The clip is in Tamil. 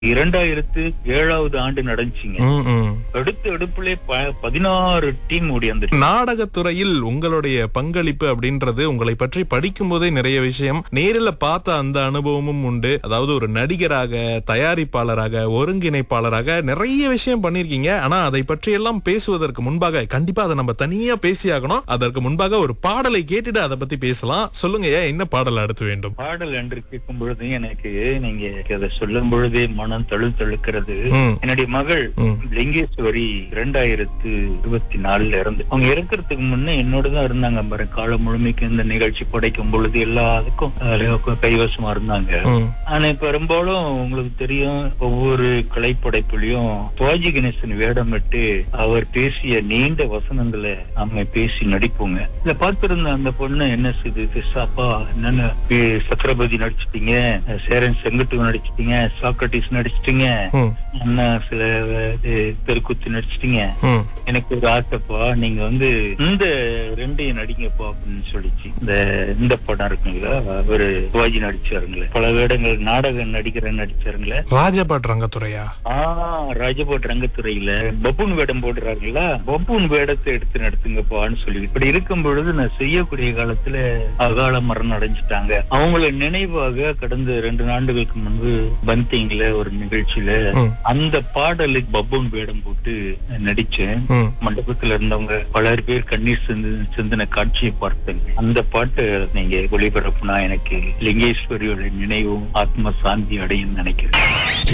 இரண்டாயிரத்து ஏழாவது ஆண்டு நடந்துச்சுங்க ம், ம். அடுத்த அடுப்புல ப- பதினாறு டீம் ஓடியாந்துச்சு நாடகத்துறையில் உங்களுடைய பங்களிப்பு அப்படின்றது உங்களை பற்றி படிக்கும் போதே நிறைய விஷயம் நேரில் பார்த்த அந்த அனுபவமும் உண்டு அதாவது ஒரு நடிகராக தயாரிப்பாளராக ஒருங்கிணைப்பாளராக நிறைய விஷயம் பண்ணிருக்கீங்க ஆனா அதை பற்றி எல்லாம் பேசுவதற்கு முன்பாக கண்டிப்பா அதை நம்ம தனியா பேசியாகணும் அதற்கு முன்பாக ஒரு பாடலை கேட்டுட்டு அதை பத்தி பேசலாம் சொல்லுங்க ஏன் என்ன பாடல் அடுத்து வேண்டும் பாடல் என்று கேட்கும் பொழுது எனக்கு நீங்க அதை சொல்லும் பொழுதே மனம் தழு தழுக்கிறது ம், என்னுடைய மகள் ம். லிங்கேஸ்வரி இரண்டாயிரத்து இருபத்தி நாலுல இருந்து அவங்க இறக்கறதுக்கு முன்ன என்னோட தான் இருந்தாங்க பாரு காலம் முழுமைக்கு இந்த நிகழ்ச்சி படைக்கும் பொழுது எல்லாத்துக்கும் அதுல கைவசமா இருந்தாங்க ம், ஆனா பெரும்பாலும் உங்களுக்கு தெரியும் ஒவ்வொரு கலைப்படைப்புலயும் சிவாஜி கணேசன் வேடமிட்டு அவர் பேசிய நீண்ட வசனங்களை நம்ம பேசி நடிப்போங்க இத பார்த்திருந்த அந்த பொண்ணு என்ன செய்து அப்பா என்னன்னு பே- சக்கரபதி நடிச்சிட்டீங்க சேரன் செங்கட்டு நடிச்சிட்டீங்க சாக்ரட்டிஸ் நடிச்சிட்டீங்க ம், அண்ணா சில இது, தெருக்கூத்து நடிச்சிட்டீங்க ம். எனக்கு ஒரு ஆசைப்பா நீங்க வந்து இந்த ரெண்டையும் நடிங்கப்பா அப்படின்னு சொல்லிச்சு இந்த இந்த படம் இருக்குங்களா அவரு சிவாஜி நடிச்சாருங்களே பல வேடங்கள் நாடக நடிகர் நடிச்சாருங்களே ராஜபாட் ரங்கத்துறையா ஆஹ் ராஜபோட் ரங்கத்துறையில பப்புன் வேடம் போடுறாருங்களா பப்புன் வேடத்தை எடுத்து நடத்துங்கப்பான்னு சொல்லி இப்படி இருக்கும் பொழுது நான் செய்யக்கூடிய காலத்துல அகால மரணம் அடைஞ்சிட்டாங்க அவங்கள நினைவாக கடந்த ரெண்டு ஆண்டுகளுக்கு முன்பு பந்திங்ல ஒரு நிகழ்ச்சியில ம், அந்த பாடலுக்கு பப்புன் வேடம் போட்டு நடிச்சேன் ம். மண்டபத்துல இருந்தவங்க பலர் பேர் கண்ணீர் சிந்து சிந்தின காட்சியை பார்த்தேன் அந்த பாட்டு நீங்க ஒளிபரப்புனா எனக்கு லிங்கேஸ்வரியோட நினைவும் ஆத்ம சாந்தி அடையும் நினைக்கிறேன்